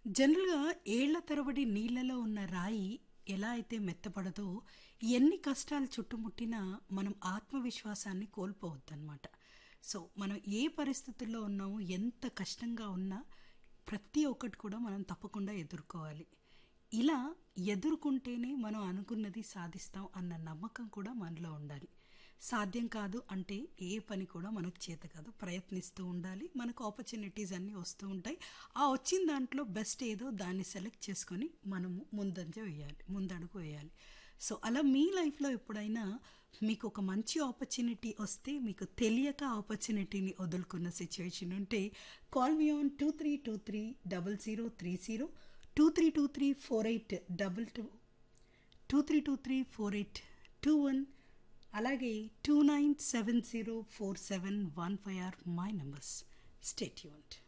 జనరల్‌గా ఏళ్ల తరబడి నీళ్లలో ఉన్న రాయి ఎలా అయితే మెత్తపడదో, ఎన్ని కష్టాలు చుట్టుముట్టినా మనం ఆత్మవిశ్వాసాన్ని కోల్పోవద్దనమాట. సో, మనం ఏ పరిస్థితుల్లో ఉన్నామో, ఎంత కష్టంగా ఉన్నా ప్రతి ఒక్కటి కూడా మనం తప్పకుండా ఎదుర్కోవాలి. ఇలా ఎదుర్కొంటేనే మనం అనుకున్నది సాధిస్తాం అన్న నమ్మకం కూడా మనలో ఉండాలి. సాధ్యం కాదు అంటే ఏ పని కూడా మనకు చేత కాదు. ప్రయత్నిస్తూ ఉండాలి. మనకు ఆపర్చునిటీస్ అన్నీ వస్తూ ఉంటాయి. ఆ వచ్చిన దాంట్లో బెస్ట్ ఏదో దాన్ని సెలెక్ట్ చేసుకొని మనము ముందంజ వేయాలి. ముందడుగు వేయాలి. సో, అలా మీ లైఫ్‌లో ఎప్పుడైనా మీకు ఒక మంచి ఆపర్చునిటీ వస్తే, మీకు తెలియక ఆపర్చునిటీని వదులుకున్న సిట్యుయేషన్ ఉంటే, కాల్ మీ ఆన్ 23230030 23234822 23234821 అలాగే 29704715 or my numbers. Stay tuned.